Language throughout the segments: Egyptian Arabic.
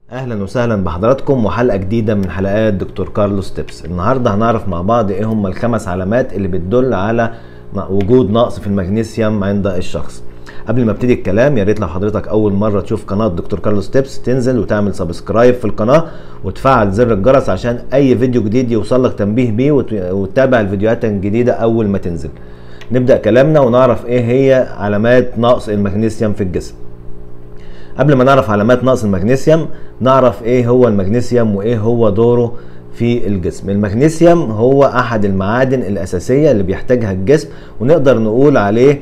اهلا وسهلا بحضراتكم وحلقه جديده من حلقات دكتور كارلوس تيبس النهارده هنعرف مع بعض ايه هم الخمس علامات اللي بتدل على وجود نقص في المغنيسيوم عند الشخص قبل ما ابتدي الكلام يا ريت لو حضرتك اول مره تشوف قناه دكتور كارلوس تيبس تنزل وتعمل سبسكرايب في القناه وتفعل زر الجرس عشان اي فيديو جديد يوصل لك تنبيه بيه وت- وتتابع الفيديوهات الجديده اول ما تنزل نبدا كلامنا ونعرف ايه هي علامات نقص المغنيسيوم في الجسم قبل ما نعرف علامات نقص المغنيسيوم نعرف ايه هو المغنيسيوم وايه هو دوره في الجسم المغنيسيوم هو احد المعادن الاساسيه اللي بيحتاجها الجسم ونقدر نقول عليه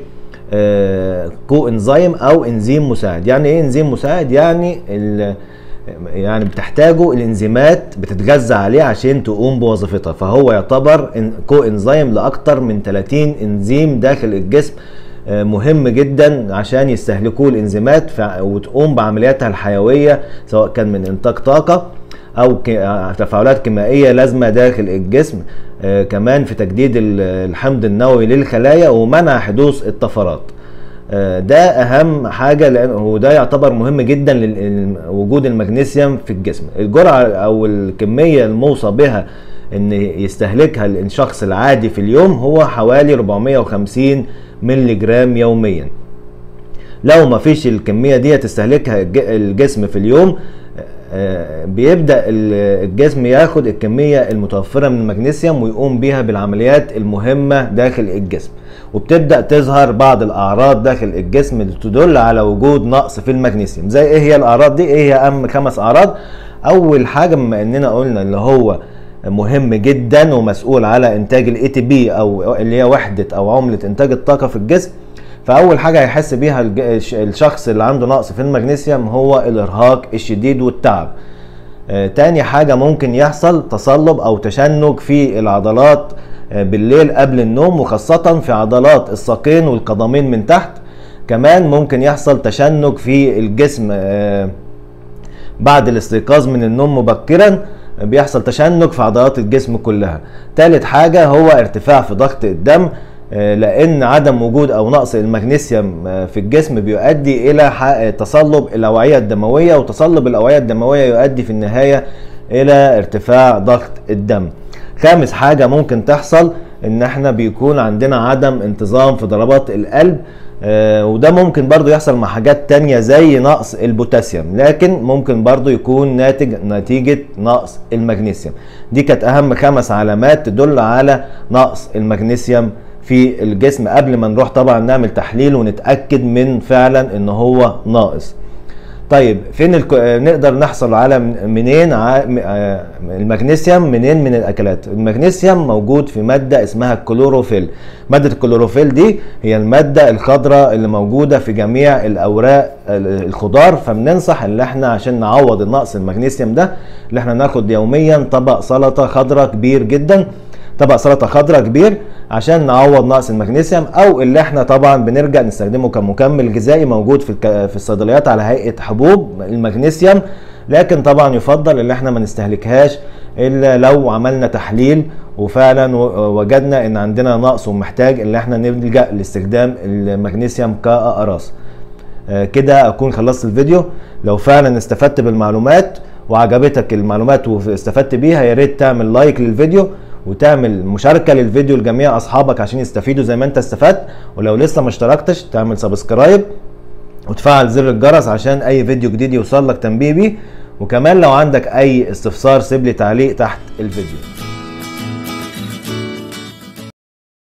آه، كو انزيم او انزيم مساعد يعني ايه انزيم مساعد يعني ال- يعني بتحتاجه الانزيمات بتتغذى عليه عشان تقوم بوظيفتها فهو يعتبر إن- كو انزيم لاكتر من 30 انزيم داخل الجسم آه، مهم جدا عشان يستهلكوه الانزيمات ف- وتقوم بعملياتها الحيويه سواء كان من انتاج طاقه او ك- آه، تفاعلات كيميائيه لازمه داخل الجسم آه، كمان في تجديد ال- الحمض النووي للخلايا ومنع حدوث الطفرات آه، ده اهم حاجه لان وده يعتبر مهم جدا لوجود المغنيسيوم في الجسم الجرعه او الكميه الموصى بها ان يستهلكها الشخص العادي في اليوم هو حوالي 450 مللي جرام يوميا لو ما فيش الكميه دي تستهلكها الج- الجسم في اليوم آه، بيبدا ال- الجسم ياخد الكميه المتوفره من المغنيسيوم ويقوم بيها بالعمليات المهمه داخل الجسم وبتبدا تظهر بعض الاعراض داخل الجسم اللي تدل على وجود نقص في المغنيسيوم زي ايه هي الاعراض دي ايه هي اهم خمس اعراض اول حاجه بما اننا قلنا اللي هو مهم جدا ومسؤول على انتاج الاي تي بي او اللي هي وحده او عمله انتاج الطاقه في الجسم فاول حاجه هيحس بيها الج- الش- الشخص اللي عنده نقص في المغنيسيوم هو الارهاق الشديد والتعب آه، تاني حاجة ممكن يحصل تصلب أو تشنج في العضلات آه، بالليل قبل النوم وخاصة في عضلات الساقين والقدمين من تحت كمان ممكن يحصل تشنج في الجسم آه، بعد الاستيقاظ من النوم مبكرا بيحصل تشنج في عضلات الجسم كلها تالت حاجة هو ارتفاع في ضغط الدم آه، لان عدم وجود او نقص المغنيسيوم آه، في الجسم بيؤدي الى ح- تصلب الاوعية الدموية وتصلب الاوعية الدموية يؤدي في النهاية الى ارتفاع ضغط الدم خامس حاجة ممكن تحصل ان احنا بيكون عندنا عدم انتظام في ضربات القلب آه، وده ممكن برضو يحصل مع حاجات تانية زي نقص البوتاسيوم لكن ممكن برضو يكون ناتج نتيجة نقص المغنيسيوم دي كانت اهم خمس علامات تدل على نقص المغنيسيوم في الجسم قبل ما نروح طبعا نعمل تحليل ونتأكد من فعلا ان هو ناقص طيب فين الك... آه، نقدر نحصل على من- منين ع... م- آه، المغنيسيوم منين من الاكلات المغنيسيوم موجود في ماده اسمها الكلوروفيل ماده الكلوروفيل دي هي الماده الخضراء اللي موجوده في جميع الاوراق ال- الخضار فبننصح ان احنا عشان نعوض النقص المغنيسيوم ده اللي احنا ناخد يوميا طبق سلطه خضراء كبير جدا طبق سلطه خضراء كبير عشان نعوض نقص المغنيسيوم او اللي احنا طبعا بنرجع نستخدمه كمكمل غذائي موجود في الك- في الصيدليات على هيئه حبوب المغنيسيوم لكن طبعا يفضل ان احنا ما نستهلكهاش الا لو عملنا تحليل وفعلا و- وجدنا ان عندنا نقص ومحتاج ان احنا نلجا لاستخدام المغنيسيوم كاقراص آه، كده اكون خلصت الفيديو لو فعلا استفدت بالمعلومات وعجبتك المعلومات واستفدت بيها يا ريت تعمل لايك للفيديو وتعمل مشاركه للفيديو لجميع اصحابك عشان يستفيدوا زي ما انت استفدت ولو لسه ما اشتركتش تعمل سبسكرايب وتفعل زر الجرس عشان اي فيديو جديد يوصل لك تنبيه بيه وكمان لو عندك اي استفسار سيب لي تعليق تحت الفيديو